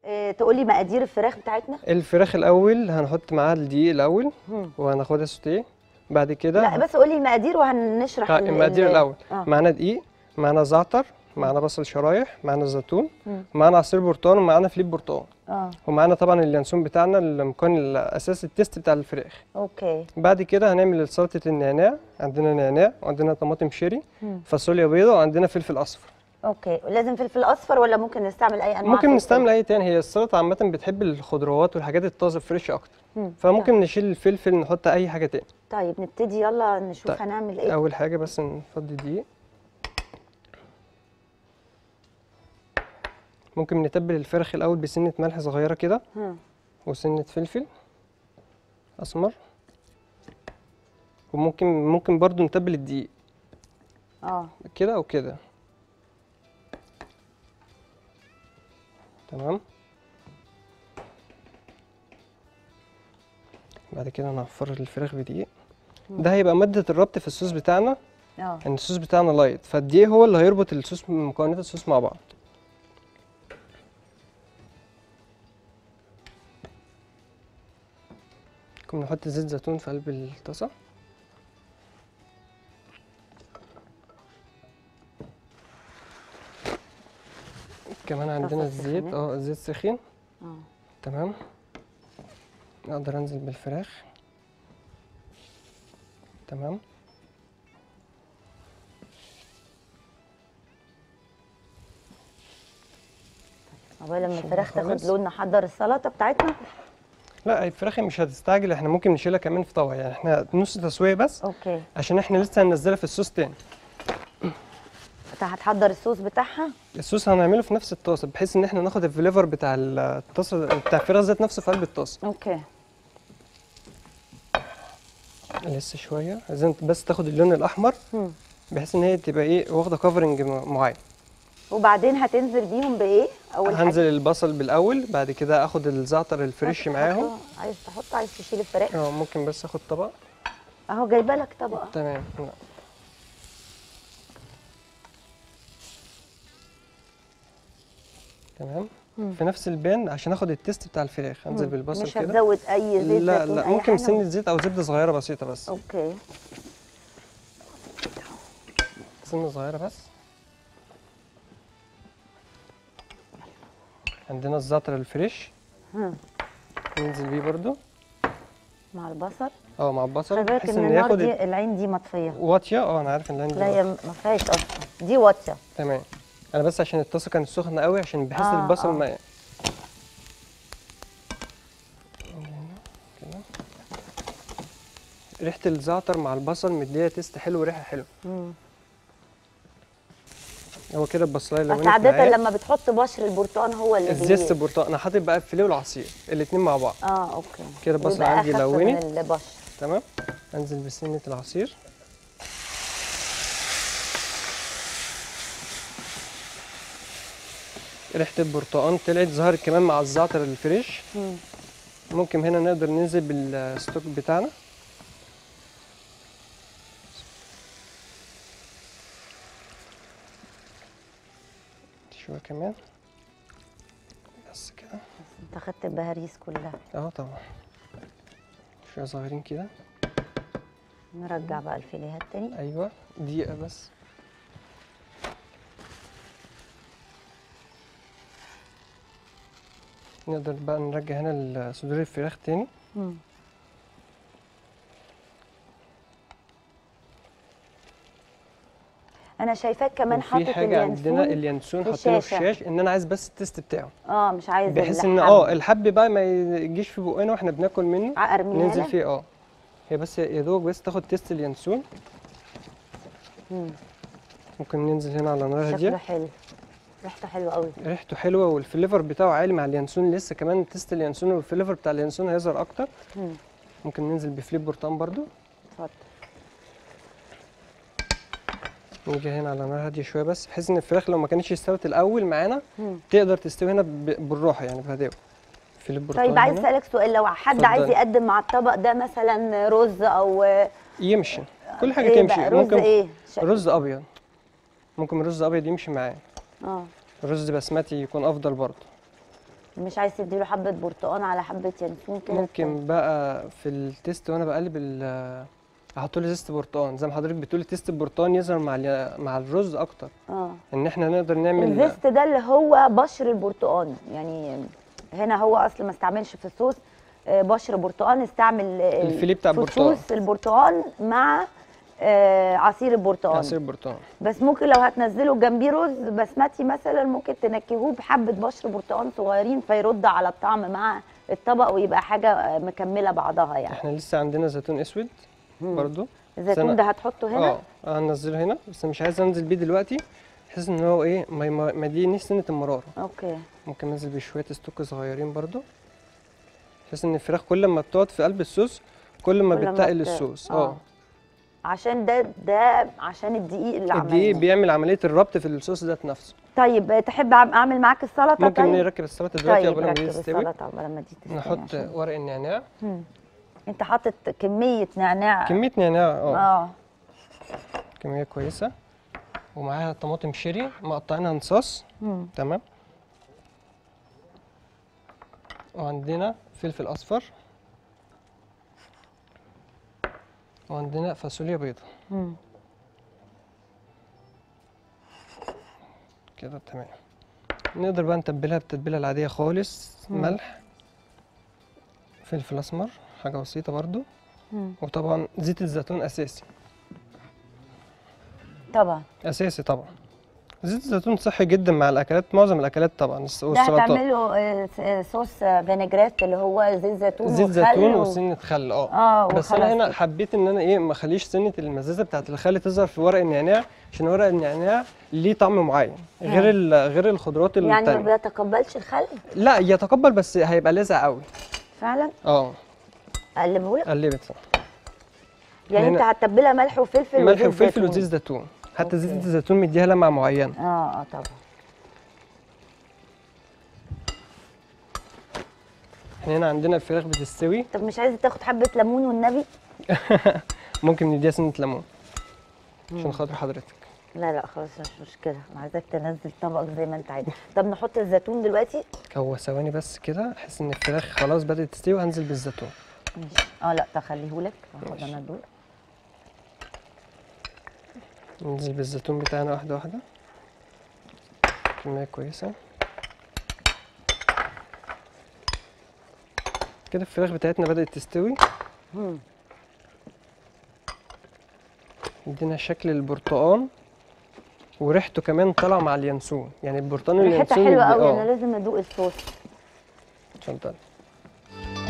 إيه تقولي مقادير الفراخ بتاعتنا الفراخ الاول هنحط معاها الدقيق الاول مم. وهناخدها سوتيه بعد كده لا بس قولي المقادير وهنشرح طيب، ال- المقادير ال- الاول آه. معانا دقيق معانا زعتر معانا بصل شرايح معانا زيتون مم. معانا عصير برتقال ومعانا فليب برتقال اه ومعانا طبعا اليانسون بتاعنا المكون الاساسي التيست بتاع الفراخ اوكي بعد كده هنعمل سلطه النعناع عندنا نعناع وعندنا طماطم شيري مم. فاصوليا بيضاء وعندنا فلفل اصفر اوكي لازم فلفل اصفر ولا ممكن نستعمل اي انواع ممكن فلفل؟ نستعمل اي تاني هي السلطه عامه بتحب الخضروات والحاجات الطازه فريش اكتر مم. فممكن نشيل الفلفل نحط اي حاجه تاني طيب نبتدي يلا نشوف طيب. هنعمل ايه اول حاجه بس نفضي دقيق ممكن نتبل الفراخ الاول بسنه ملح صغيره كده مم. وسنه فلفل اسمر وممكن ممكن برضو نتبل الدقيق اه كده او كده تمام بعد كده نعفر الفراخ بدقيق ده هيبقى مادة الربط في الصوص بتاعنا اه ان الصوص بتاعنا لايت فالدقيق هو اللي هيربط الصوص مكونات الصوص مع بعض ممكن نحط زيت زيتون في قلب الطاسة كمان عندنا الطاسة الزيت سخنت. اه الزيت سخين اه تمام اقدر انزل بالفراخ تمام عقبال لما شوف الفراخ تاخد خالص. لون نحضر السلطه بتاعتنا لا الفراخ مش هتستعجل احنا ممكن نشيلها كمان في طبق يعني احنا نص تسويه بس اوكي عشان احنا لسه هننزلها في الصوص تاني انت هتحضر الصوص بتاعها الصوص هنعمله في نفس الطاسه بحيث ان احنا ناخد الفليفر بتاع الطاسه بتاع الفراخ ذات نفسه في قلب الطاسه اوكي لسه شويه عايزين بس تاخد اللون الاحمر مم. بحيث ان هي تبقى ايه واخده كفرنج معين وبعدين هتنزل بيهم بايه اول حاجه هنزل البصل بالاول بعد كده اخد الزعتر الفريش بس معاهم تحطه- عايز تحط عايز تشيل الفراخ اه ممكن بس اخد طبق اهو جايبه لك طبقه تمام لا. تمام مم. في نفس البان عشان اخد التيست بتاع الفراخ انزل مم. بالبصل مش كده هتزود اي زيت لا زيتون لا اي ممكن حاجه سنه زيت او زبده صغيره بسيطه بس اوكي سنه صغيره بس عندنا الزعتر الفريش مم. ننزل بيه برضو مع البصل اه مع خلي البصل بالك بحيث ان ان النار ياخد دي العين دي مطفيه واطيه اه انا عارف ان عندي لا هي ما فيهاش اصلا دي واطيه تمام انا بس عشان الطاسه كانت سخنه قوي عشان بحيث آه، البصل آه. ما كده. ريحه الزعتر مع البصل مديها تيست حلو وريحه حلوه مم. هو كده البصلايه اللي بس عاده لما بتحط بشر البرتقال هو اللي بي- الزيست البرتقال انا حاطط بقى الفيليه والعصير الاتنين مع بعض اه اوكي كده البصل بيبقى عندي أخف لوني. من البشر تمام انزل بسنه العصير ريحه البرتقال طلعت ظهرت كمان مع الزعتر الفريش مم. ممكن هنا نقدر ننزل بالستوك بتاعنا شويه كمان بس كده انت خدت البهاريز كلها اه طبعا شويه صغيرين كده نرجع بقى الفيليهات تاني ايوه دقيقه بس نقدر بقى نرجع هنا صدور الفراخ تاني مم. انا شايفاك كمان حاطط وفي حاجه عندنا اليانسون اليانسون في حاطينه في الشاشة. الشاش ان انا عايز بس التيست بتاعه اه مش عايز بحيث ان اللحم. اه الحب بقى ما يجيش في بقنا واحنا بناكل منه ع- ارميها ننزل لك؟ فيه اه هي بس يا دوب بس تاخد تيست اليانسون مم. ممكن ننزل هنا على نار شكله هاديه حلو ريحته حلوه قوي ريحته حلوه والفليفر بتاعه عالي مع اليانسون لسه كمان تيست اليانسون والفليفر بتاع اليانسون هيظهر اكتر مم. ممكن ننزل بفليب برتقال برضو اتفضل نيجي هنا على نار هاديه شويه بس بحيث ان الفراخ لو ما كانتش استوت الاول معانا مم. تقدر تستوي هنا ب- بالراحه يعني بهداوه فليب برتقال طيب عايز هنا. اسالك سؤال لو حد اتفضل. عايز يقدم مع الطبق ده مثلا رز او يمشي كل حاجه ايه تمشي بقى رز ممكن ايه ش- رز ابيض ممكن رز ابيض يمشي معاه اه رز بسمتي يكون افضل برضه مش عايز تديله حبه برتقان على حبه ينسون كده ممكن بقى في التيست وانا بقلب ال احط له تيست برتقان زي ما حضرتك بتقولي تيست البرتقان يظهر مع ال- مع الرز اكتر اه ان احنا نقدر نعمل الزيست ده اللي هو بشر البرتقان يعني هنا هو اصل ما استعملش في الصوص آه، بشر برتقان استعمل آه، الفيليه بتاع فصوص البرتقان مع آه، عصير البرتقان عصير برتقان بس ممكن لو هتنزله جنبيه رز بسمتي مثلا ممكن تنكهوه بحبه بشر برتقان صغيرين فيرد على الطعم مع الطبق ويبقى حاجه آه، مكمله بعضها يعني احنا لسه عندنا زيتون اسود مم. برضو الزيتون سنة- ده هتحطه هنا اه هنزله هنا بس مش عايز انزل بيه دلوقتي بحيث ان هو ايه ما ما ما يدينيش سنه المراره اوكي ممكن انزل بيه شويه ستوك صغيرين برضو بحيث ان الفراخ كل ما بتقعد في قلب الصوص كل ما كل ما بتتقل بت- الصوص آه. اه عشان ده ده عشان الدقيق اللي الدقيق عملناه بيعمل عمليه الربط في الصوص ذات نفسه طيب آه، تحب أعم- اعمل معاك السلطه ممكن طيب نركب السلطه دلوقتي طيب قبل ما دي ركب تستوي السلطه قبل ما دي تستوي نحط عشان- ورق النعناع مم. انت حاطط كميه نعناع كميه نعناع اه اه كميه كويسه ومعاها طماطم شيري مقطعينها نصاص مم. تمام وعندنا فلفل اصفر وعندنا فاصوليا بيضاء مم. كده تمام نقدر بقى نتبلها بالتتبيله العاديه خالص مم. ملح فلفل اسمر حاجه بسيطه برضو مم. وطبعا زيت الزيتون اساسي طبعا اساسي طبعا زيت الزيتون صحي جدا مع الاكلات معظم الاكلات طبعا الس- ده والسلطات هتعمله آه، س- آه، صوص آه، فينيجرات اللي هو زيت زيتون زيت وخل زيتون و- وسنه خل اه اه بس انا وخلاص هنا كده. حبيت ان انا ايه ما اخليش سنه المزازه بتاعت الخل تظهر في ورق النعناع عشان ورق النعناع ليه طعم معين غير ال- غير الخضروات يعني ما التانية بيتقبلش الخل لا يتقبل بس هيبقى لاذع قوي فعلا اه اقلبه لك قلبت صح يعني انت هنا- هتتبلها ملح وفلفل ملح وزيت وفلفل زيتون. وزيت زيتون حتى زيت أوكي. الزيتون مديها لمعه معينه اه اه طبعا احنا هنا عندنا الفراخ بتستوي طب مش عايزه تاخد حبه ليمون والنبي ممكن نديها سنه ليمون عشان خاطر حضرتك لا لا خلاص مش مشكله أنا عايزاك تنزل طبقك زي ما انت عايز طب نحط الزيتون دلوقتي هو ثواني بس كده احس ان الفراخ خلاص بدات تستوي وهنزل بالزيتون ماشي اه لا تخليهولك هاخد ماشي. انا دول ننزل بالزيتون بتاعنا واحده واحده كميه كويسه كده الفراخ بتاعتنا بدات تستوي مم. ادينا شكل البرتقال وريحته كمان طالعه مع اليانسون يعني البرتقال ريحتها واليانسون حلوه يدي- قوي اه انا لازم ادوق الصوص اتفضل